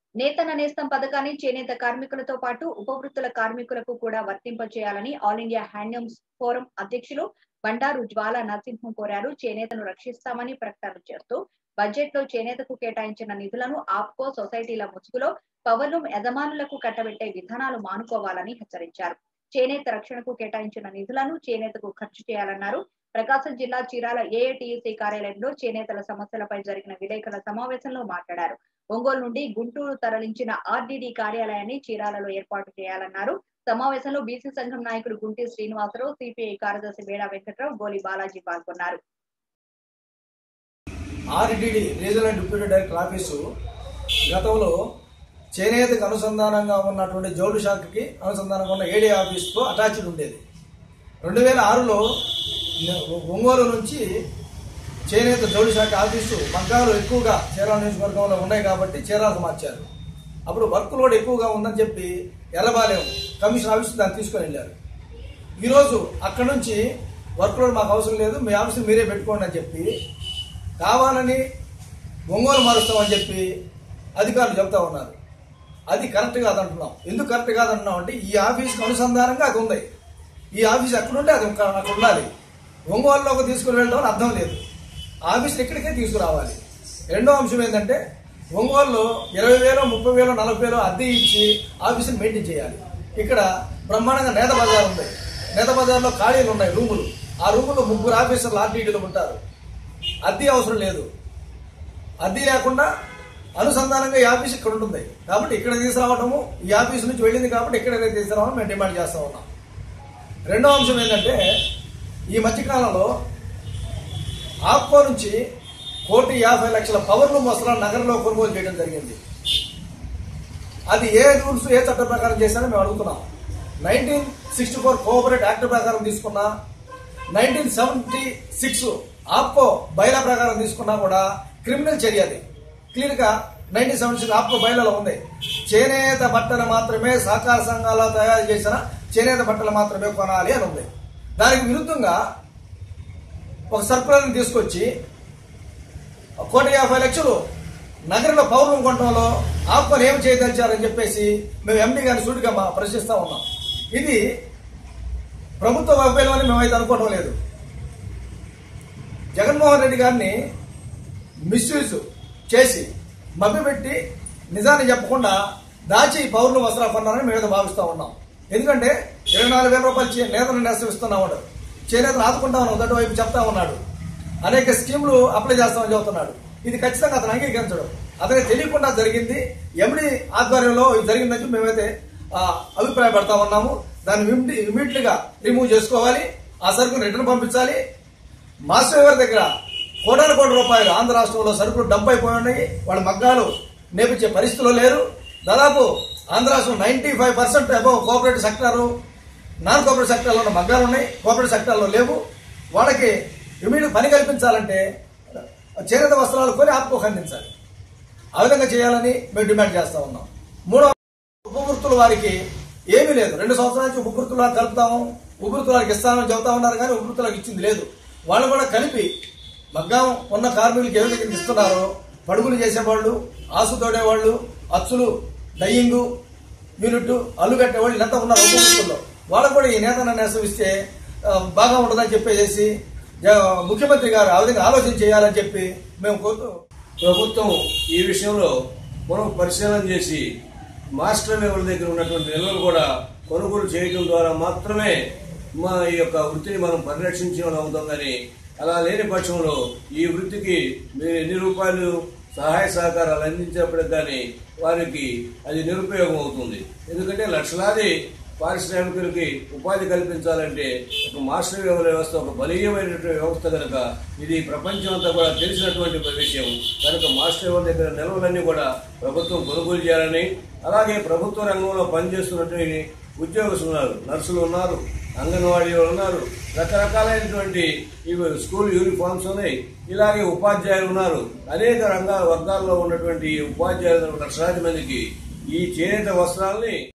నేతన నేస్తం పథకాన్ని చేనేత కార్మికులతో పాటు ఉపవృత్తుల కార్మికులకు కూడా వర్తింపచేయాలని ఆల్ ఇండియా హ్యాండ్లూమ్స్ ఫోరం అధ్యక్షులు బండారు జ్వాల నరసింహం కోరారు చేనేతను రక్షిస్తామని ప్రకటన చేస్తూ బడ్జెట్ లో చేనేతకు కేటాయించిన నిధులను ఆప్కో సొసైటీల ముసుగులో పవర్లూమ్ యజమానులకు కట్టబెట్టే విధానాలు మానుకోవాలని హెచ్చరించారు చేనేత రక్షణకు కేటాయించిన నిధులను చేనేతకు ఖర్చు చేయాలన్నారు ప్రకాశం జిల్లా చీరాల ఏఐటియుసి కార్యాలయంలో చేనేతల సమస్యలపై జరిగిన విలేకరుల సమావేశంలో మాట్లాడారు ఒంగోలు నుండి గుంటూరు తరలించిన ఆర్డీడీ కార్యాలయాన్ని చీరాలలో ఏర్పాటు చేయాలన్నారు సమావేశంలో బీసీ సంఘం నాయకుడు గుంటి శ్రీనివాసరావు సిపిఐ కార్యదర్శి బేడా వెంకట్రావు గోలి బాలాజీ పాల్గొన్నారు RDD regional deputy director office గతంలో చేనేతకు అనుసంధానంగా ఉన్నటువంటి జౌడు శాఖకి అనుసంధానంగా ఉన్న ఏడీ ఆఫీస్తో అటాచ్డ్ ఉండేది రెండు వేల ఆరులో ఒంగోలు నుంచి చేనేత జౌడు శాఖ ఆఫీసు మగ్గాలు ఎక్కువగా చీరాల నియోజకవర్గంలో ఉన్నాయి కాబట్టి చీరాలకు మార్చారు అప్పుడు వర్క్ లోడ్ ఎక్కువగా ఉందని చెప్పి ఎర్రబాలెం కమిషన్ ఆఫీస్ దాన్ని తీసుకొని వెళ్ళారు ఈరోజు అక్కడ నుంచి వర్క్ లోడ్ మాకు అవసరం లేదు మీ ఆఫీస్ మీరే పెట్టుకోండి అని చెప్పి కావాలని ఒంగోలు మారుస్తామని చెప్పి అధికారులు చెప్తా ఉన్నారు అది కరెక్ట్ కాదంటున్నాం ఎందుకు కరెక్ట్ కాదంటున్నాం అంటే ఈ ఆఫీస్కి అనుసంధానంగా అది ఉంది ఈ ఆఫీస్ ఎక్కడుంటే అది ఒక- అక్కడ ఉండాలి ఒంగోలులోకి తీసుకుని వెళ్ళడం అని అర్థం లేదు ఆఫీస్ ఇక్కడికే తీసుకురావాలి రెండో అంశం ఏంటంటే ఒంగోలులో ఇరవై వేలు ముప్పై వేలు నలభై వేలు అద్దె ఇచ్చి ఆఫీసుని మెయింటైన్ చేయాలి ఇక్కడ బ్రహ్మాండంగా నేత బజార్ ఉంది నేత బజార్లో ఖాళీలు ఉన్నాయి రూములు ఆ రూములో ముగ్గురు ఆఫీసర్లు ఆర్టీడీలు ఉంటారు అద్దె అవసరం లేదు అద్దె లేకుండా అనుసంధానంగా ఈ ఆఫీస్ ఇక్కడ ఉంటుంది కాబట్టి ఇక్కడ తీసుకురావటము ఈ ఆఫీస్ నుంచి వెళ్ళింది కాబట్టి ఇక్కడ తీసుకురావడం మేము డిమాండ్ చేస్తా ఉన్నాం రెండో అంశం ఏంటంటే ఈ మధ్యకాలంలో ఆప్కో నుంచి కోటి యాభై లక్షల పవర్లు వస్త్రాలు నగరంలో కొనుగోలు చేయడం జరిగింది అది ఏ రూల్స్ ఏ చట్టం ప్రకారం చేశారో మేము అడుగుతున్నాం nineteen sixty four cooperate act ప్రకారం తీసుకున్నా nineteen seventy six APCO bylaw ప్రకారం తీసుకున్నా కూడా క్రిమినల్ చర్య అది క్లియర్ గా నైన్టీన్ సెవెంటీ సిక్స్ ఆప్కో బైలాలో ఉంది చేనేత బట్టలు మాత్రమే సహకార సంఘాల తయారు చేసిన చేనేత బట్టలు మాత్రమే కొనాలి అని ఉంది దానికి విరుద్ధంగా ఒక సర్కులర్ని తీసుకొచ్చి కోటి యాభై లక్షలు నగరంలో పౌరులను కొనడంలో ఆప్కొని ఏం చేయదలిచారని చెప్పేసి మేము ఎండీ గారిని సూటిగా మా ప్రశ్నిస్తా ఉన్నాం ఇది ప్రభుత్వ వైఫల్యం అని మేమైతే అనుకోవడం లేదు జగన్మోహన్ రెడ్డి గారిని మిస్యూజ్ చేసి మభ్యపెట్టి నిజాన్ని చెప్పకుండా దాచి పౌరులు వస్త్రాలు కొన్నారని మేమైతే భావిస్తా ఉన్నాం ఎందుకంటే ఇరవై నాలుగు వేల రూపాయలు చే- నేతను నేస్తమిస్తున్నాడు చేనేతను ఆదుకుంటా ఉన్నాం ఒకటి వైపు చెప్తా ఉన్నాడు అనేక స్కీములు అప్లై చేస్తామని చెబుతున్నాడు ఇది ఖచ్చితంగా అతను అంగీకరించడం అతనికి తెలియకుండా జరిగింది ఎండి ఆధ్వర్యంలో ఇది జరిగిందని చెప్పి మేమైతే ఆ, అభిప్రాయపడతా ఉన్నాము దాన్ని ఇమీడియట్ గా రిమూవ్ చేసుకోవాలి ఆ సరుకును రిటర్న్ పంపించాలి మాస్టర్ గారి దగ్గర కోటాను కోట్ల రూపాయలు ఆంధ్ర రాష్ట్రంలో సరుకులు డంప్ అయిపోయి ఉన్నాయి వాళ్ళ మగ్గాలు నేపించే పరిస్థితిలో లేరు దాదాపు ఆంధ్ర రాష్ట్రం ninety five percent above cooperative sector non cooperative సెక్టార్లో ఉన్న మగ్గాలు ఉన్నాయి కోఆపరేటివ్ సెక్టార్లో లేవు వాళ్ళకి ఇమీడియట్ పని కల్పించాలంటే చేనేత వస్త్రాలు కొని ఆపుకోక అందించాలి ఆ విధంగా చేయాలని మేము డిమాండ్ చేస్తా ఉన్నాం మూడో ఉపవృత్తుల వారికి ఏమీ లేదు రెండు సంవత్సరాల నుంచి ఉపవృత్తుల వారికి కలుపుతాము ఉపవృత్తుల వారికి ఇస్తామని చెబుతా ఉన్నారు కానీ ఉపవృత్తులకు ఇచ్చింది లేదు వాళ్ళు కూడా కలిపి మగ్గం ఉన్న కార్మికులకు ఏ విధంగా ఇస్తున్నారో పడుగులు చేసేవాళ్ళు ఆసు తోడేవాళ్ళు అచ్చులు డయ్యింగు యూనిట్ అల్లు కట్టేవాళ్ళు ఇదంతా ఉన్నారు ఉపవృత్తుల్లో వాళ్ళకు కూడా ఈ నేతన నేసం ఇస్తే ఆ, బాగా ఉంటుందని చెప్పేసి జ- ముఖ్యమంత్రి గారు ఆ విధంగా ఆలోచన చేయాలని చెప్పి మేము కోరుతూ ప్రభుత్వం ఈ విషయంలో మనం పరిశీలన చేసి మాస్టర్ లెవెల్ దగ్గర ఉన్నటువంటి నిల్వలు కూడా కొనుగోలు చేయడం ద్వారా మాత్రమే మా ఈ యొక్క వృత్తిని మనం పరిరక్షించడం అవుతుందని అలా లేని పక్షంలో ఈ వృత్తికి మీరు ఎన్ని రూపాయలు సహాయ సహకారాలు అందించినప్పటికి కానీ వారికి అది నిరుపయోగం అవుతుంది ఎందుకంటే లక్షలాది పారిశ్రామికులకి ఉపాధి కల్పించాలంటే ఒక మాస్టర్ వ్యవస్థ వ్యవస్థ ఒక బలీయమైనటువంటి వ్యవస్థ కనుక ఇది ప్రపంచం అంతా కూడా తెలిసినటువంటి విషయం కనుక మాస్టర్ వ్యవస్థ దగ్గర నిల్వలన్నీ కూడా ప్రభుత్వం కొనుగోలు చేయాలని అలాగే ప్రభుత్వ రంగంలో పనిచేస్తున్నటువంటి ఉద్యోగస్తులు ఉన్నారు నర్సులు ఉన్నారు అంగన్వాడీ ఉన్నారు రకరకాలైనటువంటి ఇవి స్కూల్ యూనిఫామ్స్ ఉన్నాయి ఇలాగే ఉపాధ్యాయులు ఉన్నారు అనేక రంగాల వర్గాల్లో ఉన్నటువంటి ఉపాధ్యాయులు లక్షలాది మందికి ఈ చేనేత వస్త్రాలని